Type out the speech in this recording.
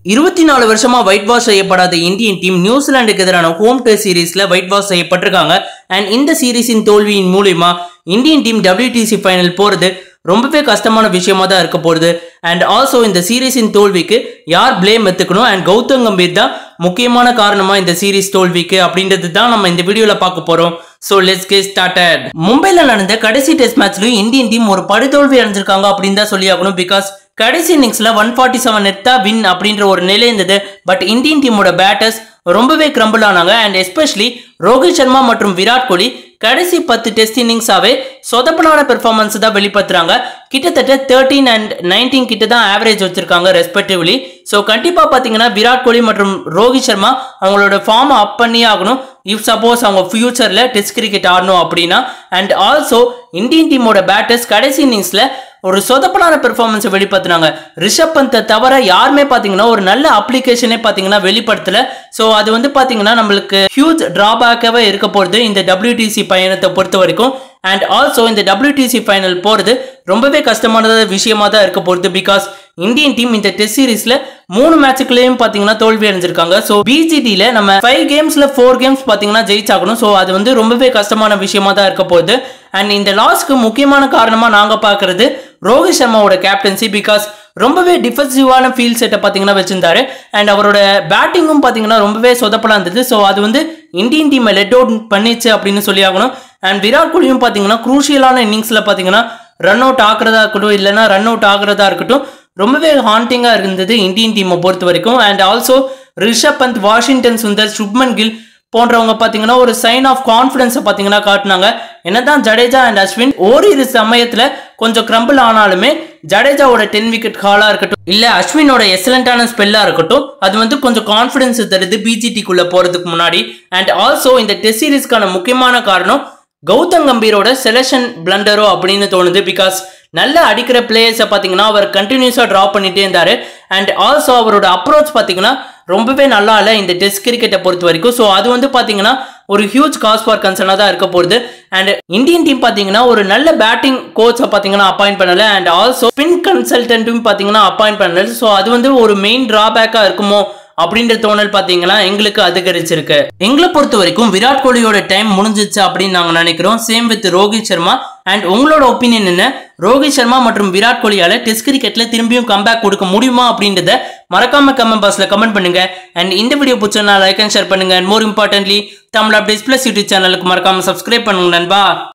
இருபத்தி நாலு வருஷமா ஒயிட் வாஷ் செய்யப்படாத இந்தியன் டீம் நியூசிலாந்துக்கு எதிரான ஹோம் டெஸ்ட் சீரீஸ்ல ஒயிட் வாஷ் செய்யப்பட்டிருக்காங்க அண்ட் இந்த சீரீஸின் தோல்வியின் மூலியமா இந்தியன் டீம் WTC ஃபைனல் போறது ரொம்பவே கஷ்டமான விஷயமா தான் இருக்க போகுது அண்ட் ஆல்சோ இந்த சீரீஸின் தோல்விக்கு யார் ப்ளேம் எடுத்துக்கணும் அண்ட் கௌதம் கம்பீர் தான் முக்கியமான காரணமா இந்த சீரீஸ் தோல்விக்கு அப்படின்றது தான் நம்ம இந்த வீடியோல பார்க்க போறோம் ஸோ லெட்ஸ் கெட் ஸ்டார்டட் மும்பைல நடந்த கடைசி டெஸ்ட் மேட்ச்லயும் இந்தியன் டீம் ஒரு படுதோல்வி அடைஞ்சிருக்காங்க அப்படின்னு தான் சொல்லி ஆகணும் பிகாஸ் கடைசி இன்னிங்ஸ்ல ஒன் ஃபார்ட்டி செவன் எடுத்தா வின் அப்படின்ற ஒரு நிலை இருந்தது பட் இந்தியன் டீமோட பேட்டர்ஸ் ரொம்பவே கிரம்பிள் ஆனாங்க அண்ட் எஸ்பெஷலி ரோஹித் சர்மா மற்றும் விராட் கோலி கடைசி பத்து டெஸ்ட் இன்னிங்ஸாவே சொதப்பலான பெர்ஃபார்மன்ஸ் தான் வெளிப்படுத்துறாங்க கிட்டத்தட்ட தேர்ட்டீன் அண்ட் நைன்டீன் கிட்ட தான் ஆவரேஜ் வச்சிருக்காங்க ரெஸ்பெக்டிவ்லி ஸோ கண்டிப்பா பாத்தீங்கன்னா விராட் கோலி மற்றும் ரோஹித் சர்மா அவங்களோட ஃபார்ம் அப் பண்ணியே ஆகணும் இஃப் சப்போஸ் அவங்க ஃபியூச்சர்ல டெஸ்ட் கிரிக்கெட் ஆடணும் அப்படின்னா அண்ட் ஆல்சோ இந்தியன் டீமோட பேட்டர்ஸ் கடைசி இன்னிங்ஸ்ல ஒரு சொதப்பலான பெர்ஃபார்மன்ஸை வெளிப்படுத்தினாங்க ரிஷப் பந்தை தவிர யாருமே பார்த்தீங்கன்னா ஒரு நல்ல அப்ளிகேஷனே பார்த்தீங்கன்னா வெளிப்படுத்தல ஸோ அது வந்து பார்த்தீங்கன்னா நம்மளுக்கு ஹியூஜ் டிராபேக்காகவே இருக்க போகிறது இந்த WTC பயணத்தை பொறுத்த வரைக்கும் அண்ட் ஆல்சோ இந்த WTC ஃபைனல் போகிறது ரொம்பவே கஷ்டமான விஷயமா தான் இருக்க போகிறது பிகாஸ் இந்தியன் டீம் இந்த டெஸ்ட் சீரீஸ்ல மூணு மேட்சுக்குள்ளேயும் பார்த்தீங்கன்னா தோல்வி அடைஞ்சிருக்காங்க ஸோ பிஜிடியில் நம்ம ஃபைவ் கேம்ஸ்ல ஃபோர் கேம்ஸ் பார்த்தீங்கன்னா ஜெயிச்சாகணும் ஸோ அது வந்து ரொம்பவே கஷ்டமான விஷயமா தான் இருக்க போகுது அண்ட் இந்த லாஸ்க்கு முக்கியமான காரணமா நாங்க பார்க்கறது ரோஹித் சர்மாவோட கேப்டன்சி பிகாஸ் ரொம்பவே டிஃபென்சிவான ஃபீல்ட் செட்டை பார்த்தீங்கன்னா வச்சிருந்தாரு அண்ட் அவரோட பேட்டிங்கும் பார்த்தீங்கன்னா ரொம்பவே சொதப்பலா இருந்தது ஸோ அது வந்து இந்தியன் டீமை லெட் அவுட் பண்ணிச்சு அப்படின்னு சொல்லி ஆகணும் அண்ட் விராட் கோலியும் பார்த்தீங்கன்னா குரூஷியலான இன்னிங்ஸில் பார்த்தீங்கன்னா ரன் அவுட் ஆகுறதா இருக்கட்டும் இல்லைன்னா ரன் அவுட் ஆகுறதா இருக்கட்டும் ரொம்பவே ஹாண்டிங்காக இருந்தது இந்தியன் டீமை பொறுத்த வரைக்கும் அண்ட் ஆல்சோ ரிஷப் பந்த் வாஷிங்டன் சுந்தர் சுப்மன் கில் போன்றவங்க பார்த்தீங்கன்னா ஒரு சைன் ஆஃப் கான்ஃபிடன்ஸை பார்த்தீங்கன்னா காட்டினாங்க என்னதான் ஜடேஜா அண்ட் அஸ்வின் ஓரிரு சமயத்தில் கொஞ்சம் கிரம்பிள் ஆனாலுமே ஜடேஜாவோட டென் விக்கெட் ஹாலாக இருக்கட்டும் இல்லை அஸ்வினோட எக்ஸலண்டான ஸ்பெல்லாக இருக்கட்டும் அது வந்து கொஞ்சம் கான்ஃபிடன்ஸ் தருது பிஜிடிக்குள்ளே போகிறதுக்கு முன்னாடி அண்ட் ஆல்சோ இந்த டெஸ்ட் சீரீஸ்க்கான முக்கியமான காரணம் கௌதம் கம்பீரோட செலெக்ஷன் பிளண்டரோ அப்படின்னு தோணுது பிகாஸ் நல்ல அடிக்கிற பிளேயர்ஸை பார்த்தீங்கன்னா அவர் கண்டினியூஸாக ட்ரா பண்ணிட்டே இருந்தார் அண்ட் ஆல்சோ அவரோட அப்ரோச் பார்த்தீங்கன்னா ரொம்பவே நல்லா இல்லை இந்த டெஸ்ட் கிரிக்கெட்டை பொறுத்த வரைக்கும் ஸோ அது வந்து பார்த்தீங்கன்னா ஒரு ஹியூஜ் காஸ் ஃபார் கன்சர்னாக தான் இருக்க போகுது அண்ட் இந்தியன் டீம் பார்த்தீங்கன்னா ஒரு நல்ல பேட்டிங் கோச்சை பார்த்தீங்கன்னா அப்பாயிண்ட் பண்ணல அண்ட் ஆல்சோ ஸ்பின் கன்சல்டன்ட்டும் பார்த்தீங்கன்னா அப்பாயிண்ட் பண்ணல ஸோ அது வந்து ஒரு மெயின் டிராபேக்காக இருக்குமோ அப்படின்ற தோணல் பார்த்தீங்கன்னா எங்களுக்கு அதிகரிச்சிருக்கு எங்களை பொறுத்த வரைக்கும் விராட் கோலியோட டைம் முடிஞ்சிச்சு அப்படின்னு நாங்கள் நினைக்கிறோம் same with Rohit Sharma and உங்களோட ஒப்பீனியன் என்ன ரோஹித் சர்மா மற்றும் விராட் கோலியால டெஸ்ட் கிரிக்கெட்ல திரும்பியும் கம்பேக் கொடுக்க முடியுமா அப்படின்றத மறக்காம கமெண்ட் பாக்ஸ்ல கமெண்ட் பண்ணுங்க அண்ட் இந்த வீடியோ பிடிச்சா லைக் அண்ட் ஷேர் பண்ணுங்க and more importantly Tamil updates plus YouTube சேனலுக்கு மறக்காம சப்ஸ்கிரைப் பண்ணுங்க நண்பா